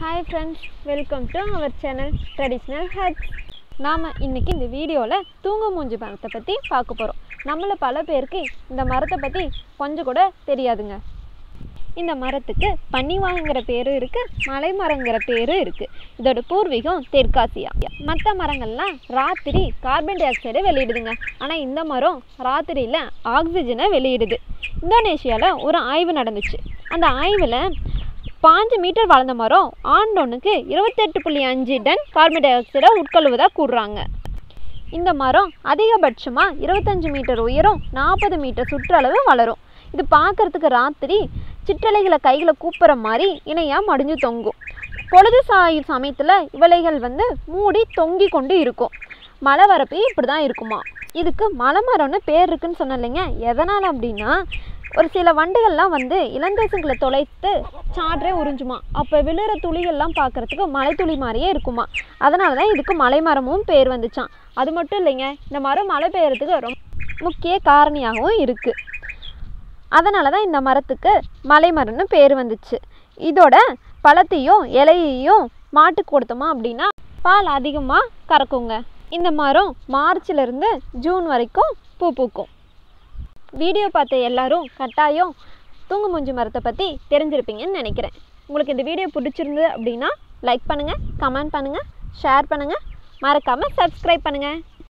hi friends welcome to our channel traditional heads நாம் இன்றைக்கி இந்த வீடியோவில் தூங்க மூஞ்சி மரத்தை பற்றி பார்க்க போகிறோம் நம்மள பல பேருக்கு இந்த மரத்தை பற்றி கொஞ்சம் கூட தெரியாதுங்க இந்த மரத்துக்கு பன்னிவாங்கிற பேரும் இருக்குது மலை மரங்கிற பேரும் இருக்குது இதோட பூர்வீகம் தெற்காசியா மற்ற மரங்கள்லாம் ராத்திரி கார்பன் டை ஆக்சைடை வெளியிடுதுங்க ஆனால் இந்த மரம் ராத்திரியில் ஆக்சிஜனை வெளியிடுது இந்தோனேஷியாவில் ஒரு ஆய்வு நடந்துச்சு அந்த ஆய்வில் பாஞ்சு மீட்டர் வளர்ந்த மரம் ஆண்டொன்றுக்கு இருபத்தெட்டு புள்ளி அஞ்சு டன் கார்பன் டை ஆக்சைடை உட்கொள்வதாக கூறுறாங்க இந்த மரம் அதிகபட்சமாக இருபத்தஞ்சு மீட்டர் உயரம் நாற்பது மீட்டர் சுற்றளவு வளரும் இது பார்க்கறதுக்கு ராத்திரி சிற்றலைகளை கைகளை கூப்புற மாதிரி இணையாக மடிஞ்சு தொங்கும் பொழுது சாய் சமயத்தில் இவளைகள் வந்து மூடி தொங்கி கொண்டு இருக்கும் மழை வரப்பே இப்படி தான் இருக்குமா இதுக்கு மலை மரம்னு பேர் இருக்குன்னு சொன்னேன் இல்லைங்க எதனால் அப்படின்னா ஒரு சில வண்டுகள்லாம் வந்து இளந்தேசங்களை தொலைத்து சாற்றே உறிஞ்சுமா அப்போ விழுற துளிகள்லாம் பார்க்குறதுக்கு மலைத்துளி மாதிரியே இருக்குமா அதனால தான் இதுக்கு மலை மரமும் பேர் வந்துச்சான் அது மட்டும் இல்லைங்க இந்த மரம் மழை பெய்யறதுக்கு ரொம்ப முக்கிய காரணியாகவும் இருக்குது அதனால தான் இந்த மரத்துக்கு மலை மரம்னு பேர் வந்துச்சு இதோட பழத்தையும் இலையையும் மாட்டுக்கு கொடுத்தோமா அப்படின்னா பால் அதிகமாக கறக்குங்க இந்த மரம் மார்ச்லேருந்து ஜூன் வரைக்கும் பூ பூக்கும் வீடியோ பார்த்த எல்லாரும் கட்டாயம் தூங்கு மூஞ்சி மரத்தை பற்றி தெரிஞ்சிருப்பீங்கன்னு நினைக்கிறேன் உங்களுக்கு இந்த வீடியோ பிடிச்சிருந்தது அப்படின்னா லைக் பண்ணுங்கள் கமெண்ட் பண்ணுங்கள் ஷேர் பண்ணுங்கள் மறக்காமல் சப்ஸ்கிரைப் பண்ணுங்கள்